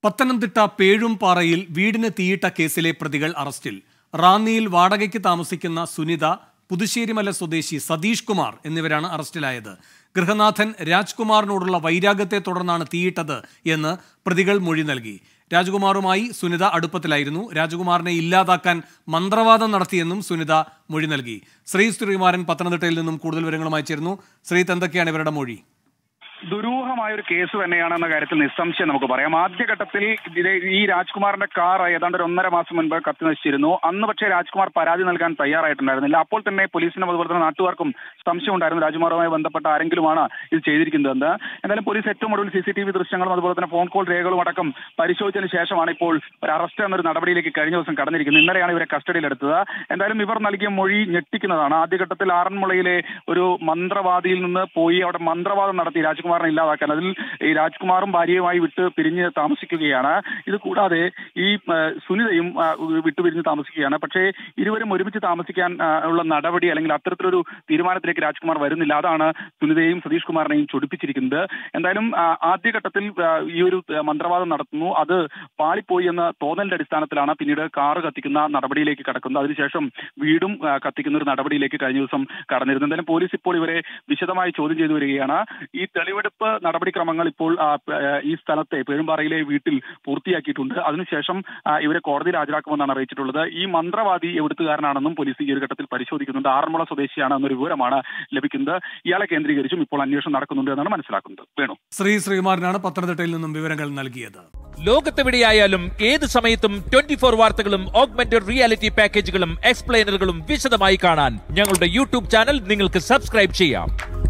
പത്തനംതിട്ട പേഴുംപാറയിൽ വീടിന് തീയിട്ട കേസിലെ പ്രതികൾ അറസ്റ്റിൽ റാന്നിയിൽ വാടകയ്ക്ക് താമസിക്കുന്ന സുനിത പുതുശ്ശേരിമല സ്വദേശി സതീഷ് കുമാർ എന്നിവരാണ് അറസ്റ്റിലായത് ഗൃഹനാഥൻ രാജ്കുമാറിനോടുള്ള വൈരാഗ്യത്തെ തുടർന്നാണ് തീയിട്ടത് എന്ന് പ്രതികൾ മൊഴി നൽകി രാജകുമാറുമായി സുനിത അടുപ്പത്തിലായിരുന്നു രാജകുമാറിനെ ഇല്ലാതാക്കാൻ മന്ത്രവാദം നടത്തിയെന്നും സുനിത മൊഴി നൽകി ശ്രീ ശ്രീകുമാരൻ പത്തനംതിട്ടയിൽ നിന്നും കൂടുതൽ വിവരങ്ങളുമായി ചേരുന്നു ശ്രീത്ത് എന്തൊക്കെയാണ് ഇവരുടെ മൊഴി ദുരൂഹമായ ഒരു കേസ് തന്നെയാണെന്ന കാര്യത്തിൽ നിസ്സംശയം നമുക്ക് പറയാം ആദ്യഘട്ടത്തിൽ ഇത് ഈ രാജ്കുമാറിന്റെ കാർ ഏതാണ്ട് ഒരു ഒന്നര മാസം മുൻപ് കത്തി നശിച്ചിരുന്നു അന്ന് പക്ഷേ രാജ്കുമാർ പരാതി നൽകാൻ തയ്യാറായിട്ടുണ്ടായിരുന്നില്ല അപ്പോൾ തന്നെ പോലീസിനും അതുപോലെ തന്നെ നാട്ടുകാർക്കും സംശയം ഉണ്ടായിരുന്നു രാജ്കുമാറുമായി ബന്ധപ്പെട്ട ആരെങ്കിലുമാണ് ഇത് ചെയ്തിരിക്കുന്നതെന്ന് എന്തായാലും പോലീസ് ഏറ്റവും ഒടുവിൽ സി സി ടി വി ദൃശ്യങ്ങളും അതുപോലെ തന്നെ ഫോൺ കോൾ രേഖകളും അടക്കം പരിശോധിച്ചതിന് ശേഷമാണ് ഇപ്പോൾ ഒരു അറസ്റ്റ് എന്നൊരു നടപടിയിലേക്ക് കഴിഞ്ഞ ദിവസം കടന്നിരിക്കുന്നത് ഇന്നലെയാണ് ഇവരെ കസ്റ്റഡിയിലെടുത്തത് എന്തായാലും ഇവർ നൽകിയ മൊഴി ഞെട്ടിക്കുന്നതാണ് ആദ്യഘട്ടത്തിൽ ആറന്മുളയിലെ ഒരു മന്ത്രവാദിയിൽ നിന്ന് പോയി അവിടെ മന്ത്രവാദം നടത്തി രാജ്കുമാറിനെ ഇല്ലാതാക്കാൻ അതിൽ ഈ രാജ്കുമാറും ഭാര്യയുമായി വിട്ട് പിരിഞ്ഞ് താമസിക്കുകയാണ് ഇത് കൂടാതെ ഈ ആ, സുനിതയും ആ, വിട്ടുപിരിഞ്ഞ് താമസിക്കുകയാണ് പക്ഷേ ഇരുവരും ഒരുമിച്ച് താമസിക്കാൻ ആ, ഉള്ള നടപടി അല്ലെങ്കിൽ അത്തരത്തിലൊരു തീരുമാനത്തിലേക്ക് രാജ്കുമാർ വരുന്നില്ല അതാണ് സുനിതയും സതീഷ് കുമാറിനെയും ചൊടിപ്പിച്ചിരിക്കുന്നത് എന്തായാലും ആ, ആദ്യഘട്ടത്തിൽ ആ, ഈ ഒരു ആ, മന്ത്രവാദം നടത്തുന്നു അത് പാളിപ്പോയി എന്ന തോന്നലിന്റെ അടിസ്ഥാനത്തിലാണ് പിന്നീട് കാറ് കത്തിക്കുന്ന നടപടിയിലേക്ക് കടക്കുന്നത് അതിനുശേഷം വീടും ആ, കത്തിക്കുന്ന ഒരു നടപടിയിലേക്ക് കഴിഞ്ഞ ദിവസം കടന്നിരുന്നു എന്തായാലും പോലീസ് ഇപ്പോൾ ഇവരെ വിശദമായി ചോദ്യം ചെയ്തു വരികയാണ് ഈ തെളിവെടുപ്പ് നടപടിക്രമങ്ങൾ ഇപ്പോൾ ആ, പ- ആ, ഈ സ്ഥലത്തെ പേരുമ്പാറയിലെ വീട്ടിൽ പൂർത്തിയാക്കിയിട്ടുണ്ട് അതിനുശേഷം ആ, ഇവരെ കോടതിയിൽ ഹാജരാക്കുമെന്നാണ് അറിയിച്ചിട്ടുള്ളത് ഈ മന്ത്രവാദി എവിടുത്തുകാരനാണെന്നും പോലീസ് ഈ ഒരു ഘട്ടത്തിൽ പരിശോധിക്കുന്നുണ്ട് ആറന്മുള സ്വദേശിയാണ് എന്നൊരു വിവരമാണ് ലഭിക്കുന്നത് ഇയാളെ കേന്ദ്രീകരിച്ചും ഇപ്പോൾ അന്വേഷണം നടക്കുന്നുണ്ട് എന്നാണ് മനസ്സിലാക്കുന്നത് വേണു ശ്രീ ശ്രീകുമാരനാണ് പത്തനംതിട്ടയിൽ നിന്നും വിവരങ്ങൾ നൽകിയത് ലോകത്തെവിടെയായാലും ഏത് സമയത്തും ട്വന്റി ഫോർ വാർത്തകളും ഓഗ്മെന്റഡ് റിയാലിറ്റി പാക്കേജുകളും എക്സ്പ്ലെയിനറുകളും വിശദമായി കാണാൻ ഞങ്ങളുടെ യൂട്യൂബ് ചാനൽ നിങ്ങൾക്ക് സബ്സ്ക്രൈബ് ചെയ്യാം